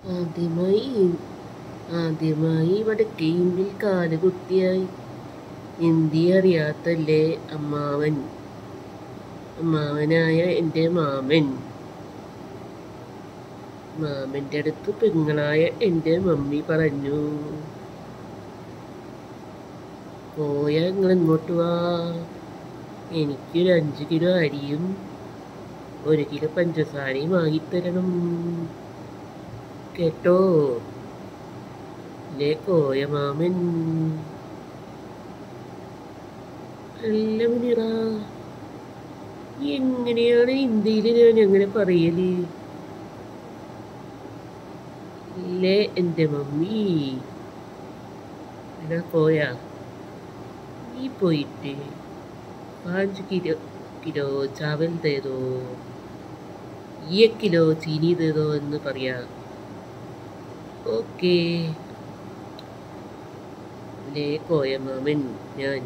ആദ്യമായി ആദ്യമായി ഇവിടെ ഗെയിമിൽ കാലുകുത്തിയായി ഹിന്ദി അറിയാത്തല്ലേ അമ്മാവൻ അമ്മാവനായ എൻ്റെ മാമൻ മാമൻ്റെ അടുത്ത് പെങ്ങളായ എൻ്റെ മമ്മി പറഞ്ഞു പോയ നിങ്ങൾ ഇങ്ങോട്ട് വാ എനിക്കൊരു അഞ്ച് കിലോ അരിയും ഒരു കിലോ പഞ്ചസാരയും വാങ്ങിത്തരണം കേട്ടോ ലേ കോയ മാമൻ അല്ല മുനിറ എങ്ങനെയാണ് ഇന്ത്യയിൽ ഞാൻ എങ്ങനെ പറയല് ഇല്ലേ എൻ്റെ മമ്മി എടാ കോയ നീ പോയിട്ട് പാഞ്ച് കിലോ കിലോ ചാവൽ തേതോ ഈ കിലോ ചീനി തേതോ എന്ന് പറയാ ഓക്കേ ലേ കോയ മാമൻ ഞാൻ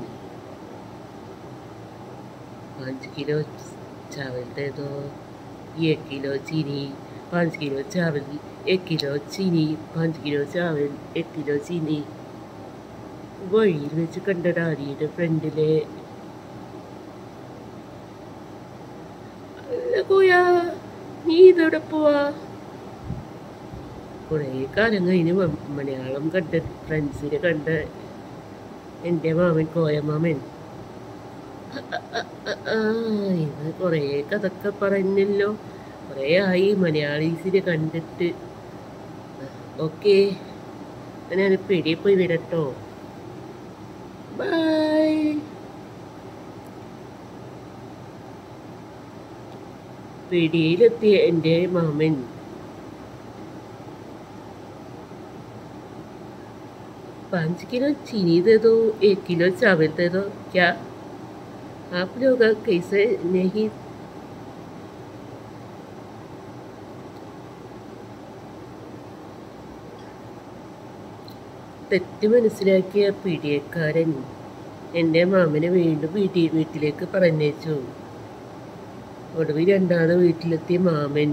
पाँच किलो चावल दे दो एक किलो चीनी पाँच किलो चावल एक किलो चीनी पाँच किलो चावल एक किलो चीनी വഴിയിൽ വെച്ച് കണ്ട ഡാഡിയുടെ ഫ്രണ്ടിലെ അല്ല കോയാ നീ ഇതോടെ പോവാ കുറേ കാലം കഴിഞ്ഞ് മ- മലയാളം കണ്ട ഫ്രണ്ട്സിനെ കണ്ട എൻ്റെ മാമൻ കോയ മാമൻ ആ, ഇത് കുറേ കഥക്കെ പറഞ്ഞല്ലോ കുറേ ആയി മലയാളീസിനെ കണ്ടിട്ട് ഓക്കെ ഞാൻ പെടിയെ പോയി വരട്ടോ ബൈ പിടിയിലെത്തിയ എൻ്റെ മാമൻ पाँच किलो चीनी दे दो एक किलो चावल दे दो क्या आप लोग कैसे नहीं തെറ്റ് മനസ്സിലാക്കിയ പിടിയക്കാരൻ എൻ്റെ മാമനെ വീണ്ടും വീട്ടിൽ വീട്ടിലേക്ക് പറഞ്ഞേച്ചു ഒടുവിൽ രണ്ടാമത് വീട്ടിലെത്തിയ മാമൻ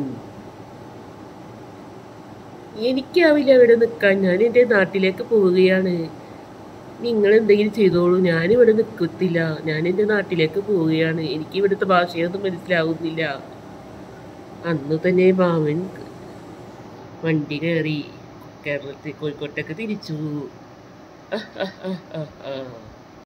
എനിക്കാവില്ല അവിടെ നിൽക്കാൻ ഞാൻ എൻ്റെ നാട്ടിലേക്ക് പോവുകയാണ് നിങ്ങൾ എന്തെങ്കിലും ചെയ്തോളൂ ഞാനിവിടെ നിൽക്കത്തില്ല ഞാൻ എൻ്റെ നാട്ടിലേക്ക് പോവുകയാണ് എനിക്ക് ഇവിടുത്തെ ഭാഷയൊന്നും മനസ്സിലാവുന്നില്ല അന്ന് തന്നെ മാമൻ വണ്ടി കയറി കേരളത്തിൽ കോഴിക്കോട്ടേക്ക് തിരിച്ചു